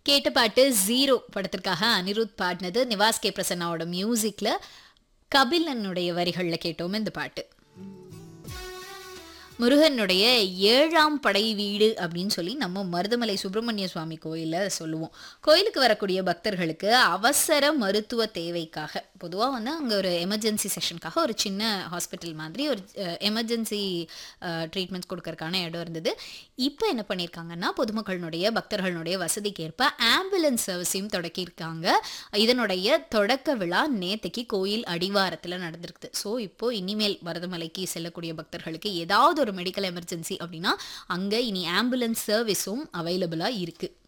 கேட்ட பாட்டு ஜீரோ படத்திற்காக அனிருத் பாடினது நிவாஸ் கே பிரசன்னாவோட மியூசிக்ல கபிலனுடைய வரிகள்ல கேட்டோம் இந்த பாட்டு முருகனுடைய ஏழாம் படை வீடு அப்படின்னு சொல்லி நம்ம மருதமலை சுப்பிரமணிய சுவாமி கோயிலில் சொல்லுவோம் கோயிலுக்கு வரக்கூடிய பக்தர்களுக்கு அவசர மருத்துவ தேவைக்காக பொதுவாக வந்து அங்கே ஒரு எமர்ஜென்சி செஷனுக்காக ஒரு சின்ன ஹாஸ்பிட்டல் மாதிரி ஒரு எமர்ஜென்சி ட்ரீட்மெண்ட்ஸ் கொடுக்கறதுக்கான இடம் இருந்தது இப்போ என்ன பண்ணியிருக்காங்கன்னா பொதுமக்களுடைய பக்தர்களுடைய வசதிக்கு ஏற்ப ஆம்புலன்ஸ் சர்வீஸையும் தொடக்கியிருக்காங்க இதனுடைய தொடக்க விழா நேத்தைக்கு கோயில் அடிவாரத்தில் நடந்திருக்குது ஸோ இப்போ இனிமேல் மருதமலைக்கு செல்லக்கூடிய பக்தர்களுக்கு ஏதாவது ஒரு மெடிக்கல் எமர்ஜென்சி அப்படின்னா அங்கே இனி ஆம்புலன்ஸ் சர்வீஸும் அவைலபிளாக இருக்குது